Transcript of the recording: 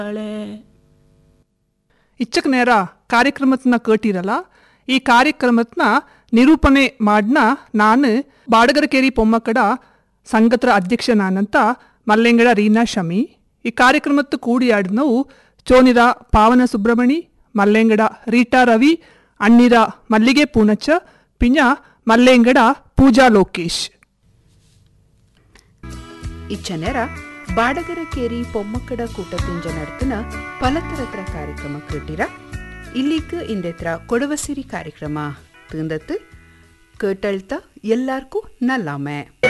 ಹಳೆ ಇಚ್ಚಕ್ ನೇರ ಕಾರ್ಯಕ್ರಮತ್ನ ಕೇಟಿರಲ್ಲ ಈ ಕಾರ್ಯಕ್ರಮತ್ನ ನಿರೂಪಣೆ ಮಾಡ್ನ ನಾನು ಬಾಡಗರಕೇರಿ ಪೊಮ್ಮಕ್ಕಡ ಸಂಘತ್ರ ಅಧ್ಯಕ್ಷ ನಾನಂತ ಮಲ್ಲೆಂಗಡ ರೀನಾ ಶಮಿ ಈ ಕಾರ್ಯಕ್ರಮತ್ತು ಕೂಡಿಯಾಡಿನವು ಚೋನಿರ ಪಾವನ ಸುಬ್ರಮಣಿ ಮಲ್ಲೆಂಗಡ ರೀಟಾ ರವಿ ಅಣ್ಣಿರ ಮಲ್ಲಿಗೆ ಪೂನಚ್ಚ ಪಿಂಜ ಮಲ್ಲೆಂಗಡ ಪೂಜಾ ಲೋಕೇಶ್ ಇಚ್ಚನೆರ ಬಾಡಗರಕೇರಿ ಪೊಮ್ಮಕ್ಕಡ ಕೂಟತಿಂಜ ನಡ್ತನ ಪಲತರತ್ರ ಕಾರ್ಯಕ್ರಮ ಕೇಟಿರ ಇಲ್ಲಿಗ್ ಇಂದೆತ್ರ ಕೊಡವಸಿರಿ ಕಾರ್ಯಕ್ರಮ ತಿಂದತ್ತು ಕೇಟಳ್ತ ಎಲ್ಲಾರ್ಗೂ ನಲ್ಲಾಮೆ